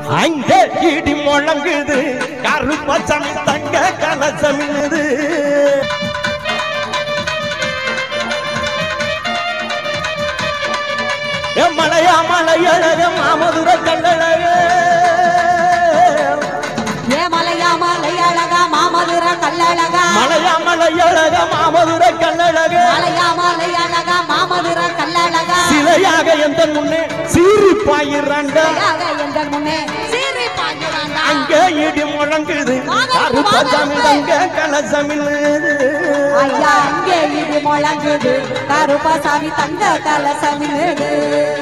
அங்கே இடி முழங்குது கருப்பசாமி தங்க கலசமின்னுது ஏ மலையா மலையழக மாமதுர கண்டழக ஏ மலையா மலையழகா மாமதுர கல்லழகா மலையா மலையழக மாமதுர கண்டழக மலையா மலையழகா மாமதுர கல்லழகா சிலையாக எந்த முன்னே சீறி பாயிரண்ட சிலையாக எங்கள் முன்னே சீறி பாய்கிறாண்டா. அங்கே இடி முழங்குது கருப்பசாமி தங்க கலசமின்னுது ஐயா அங்கே இடி முழங்குது கருப்பசாமி தங்க கலசமிடுது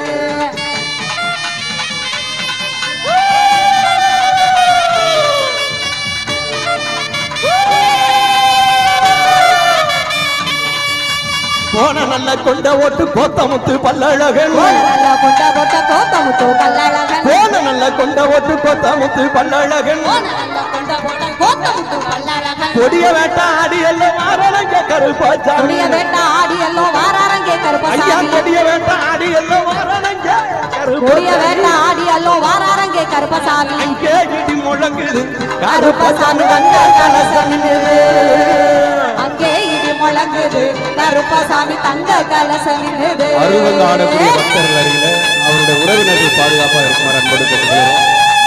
போன நல்ல கொண்ட ஓட்டு கோத்தமுத்து பல்லழகன் நல்ல கொண்ட போட்ட கோத்தமுத்து கல்லழகன் போன நல்ல கொண்ட ஓட்டு கோத்தமுத்து பல்லழகன் நல்ல கொண்ட போட்ட கோத்தமுத்து கல்லழகன் கொடிய வேட்ட ஆடி எல்லாம் மாறலங்க கருப்பாச்சாமி கொடிய வேட்ட ஆடி எல்லோ வாராரங்கே ஐயா கருப்பசாமி கொடிய வேட்ட ஆடி எல்லாம் மாறலங்க கொடிய கருப்பாச்சாமி வேட்ட ஆடி எல்லோ வாராரங்கே கருப்பசாமி அங்கே இடி முழங்குது கருப்பசாமி வந்த கலசமிடுது அங்கே இடி முழங்குது கருப்பசாமி தங்க கலசமிடுது அருள்வந்து ஆடக்கூடிய பக்தர்கள் அருகில அவருடைய உறவினர்கள் பாதுகாப்பாக இருக்குமாறு அன்போடு கேட்டுக்கொள்கிறோம்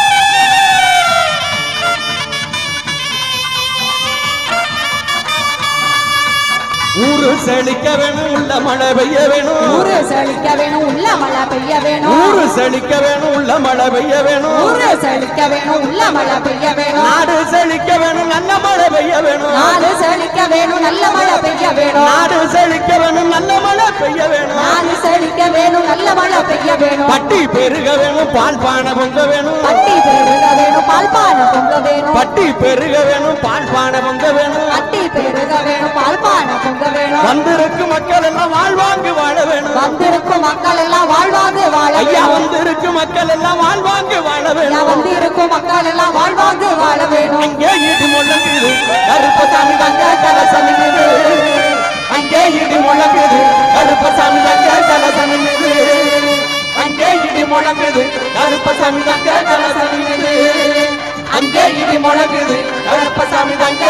ஊரு செழிக்க வேணும் உள்ள மழை பெய்ய வேணும் ஊரு செழிக்க வேணும் உள்ள மழை பெய்ய வேணும் ஊரு செழிக்க வேணும் உள்ள மழை பெய்ய வேணும் ஊரு செழிக்க வேணும் உள்ள மழை பெய்ய வேணும் நாடு செழிக்க வேணும் நல்ல மழை பெய்ய வேணும் நாடு செழிக்க வேணும் நல்ல மழை பெய்ய வேணும் நாடு செழிக்க வேணும் நல்ல மழை பெய்ய வேணும் நாடு செழிக்க வேணும் நல்ல மழை பெய்ய வேணும் பட்டி பெருக வேணும் பால் பானை பொங்க வேணும் பட்டி பெருக வேணும் பால்பான பொங்க வேணும் பட்டி பெருக வேணும் பால் பானை பொங்க வேணும் பட்டி பெருக வேணும் பால்பான பொங்க வேணும் வந்திருக்கு மக்கள் எல்லாம் வாழ்வாங்கு வாழ வேணும் வந்திருக்கும் மக்கள் எல்லாம் வாழ்வாங்கு வாழ ஐயா வேணும் வந்திருக்கு மக்கள் எல்லாம் வாழ்வாங்கு வாழ ஐயா, வேணும் வந்திருக்கும் மக்கள் எல்லாம் வாழ்வாங்கு வாழ வேணும் அங்கே இடி முழங்குது கருப்பசாமி தங்க கலசமிது அங்கே இடி முழங்குது கருப்பசாமி தங்க கலசமிது அங்கே இடி முழங்குது கருப்பசாமி தங்க கலசமிது அங்கே இடி முழங்குது கருப்பசாமி தங்க